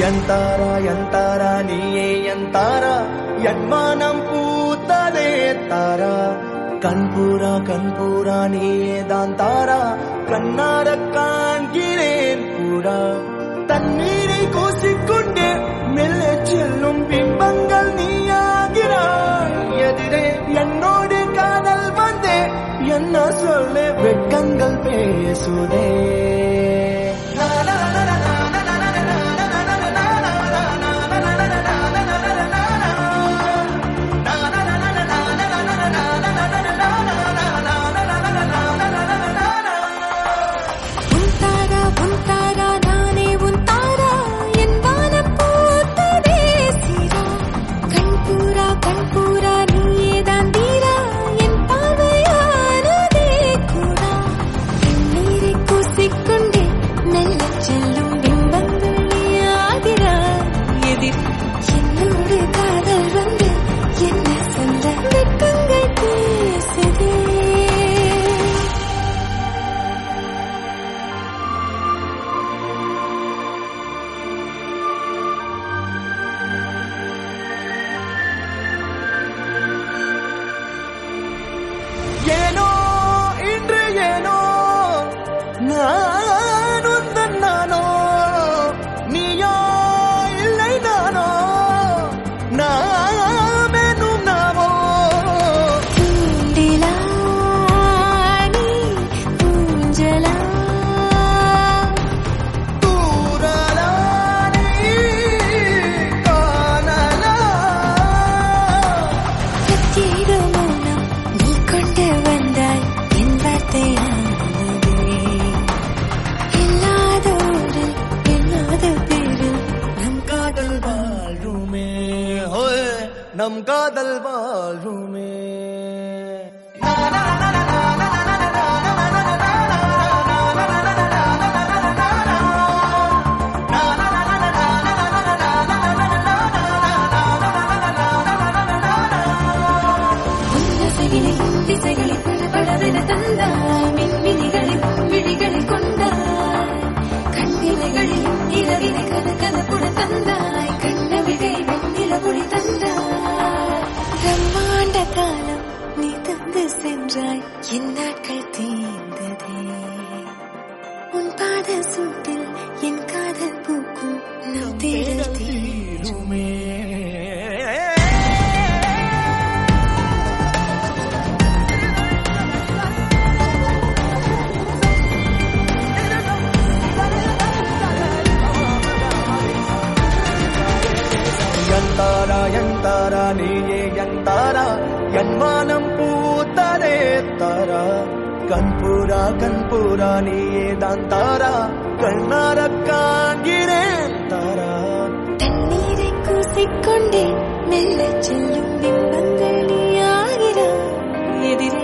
என் தாரா என் தாரா நீயே என் தாரா என் மானம் பூத்ததே தாரா கண்பூரா கண்பூரா நீயே தான் தாரா கண்ணார காண்கிறேன் பூரா தண்ணீரை கூசிக்கொண்டே மெல்ல செல்லும் பிம்பங்கள் நீயாகிறாய் எதிரே என்னோடு காதல் வந்தே என்ன சொல்ல வெட்கங்கள் பேசுதே உன் தாரா உன் தாரா நானே உன் தாரா என் வானம் பூத்ததே சீரா கண்பூரா கண்பூரா நீயே தான் தீரா என் பார்வையானதே கூடா கண்ணீரை கூசிக்கொண்டே மெல்ல செல்லும் பிம்பங்கள் நீயாகிறாய் எதிர் என்னோடு காதல் வந்து என்ன சொல்ல வெட்கங்கள் பேசுதே ஏனோ இன்று ஏனோ நான் உந்தன் நானோ நீயோ இல்லை நானோ நாமெனும் நாமோ தூண்டிலா நீ ஊஞ்சலா தூரலானி காணலா கத்தீர மௌனம் நீ கொண்டு வந்தாய் என் வார்த்தையானதே இல்லாத ஊரில் இல்லாத பேரில் நம் காதல் வாழ்வுமே ஹோய், நம் காதல் வாழ்வுமே உன்னசையிலே திசைகளை படபடவென தந்தாய் மின்மினிகளை விழிகளை கொண்டாய் கண்ணிலைகளில் இரவினை கன கனப்புட தந்தாய் கண்ணவிழை வெண்ணில ஒளி தந்தாய் பிரம்மாண்ட காலம் நீ தந்து சென்றாய் என் நாட்கள் தீர்ந்ததே உன் பாத சூட்டில் என் காதல் பூக்கும் நம் தேடல் தீரும் தீருமே எந்தாரா எந்தாரா நீயே எந்தாரா என் வானம் பூத்ததே தாரா கண்பூரா கண்பூரா நீயே தான் தாரா கண்ணார காண்கிறேன் தாரா தண்ணீரை கூசிக்கொண்டே மெல்ல செல்லும் பிம்பங்கள் நீ ஆகிறாய் எதிரே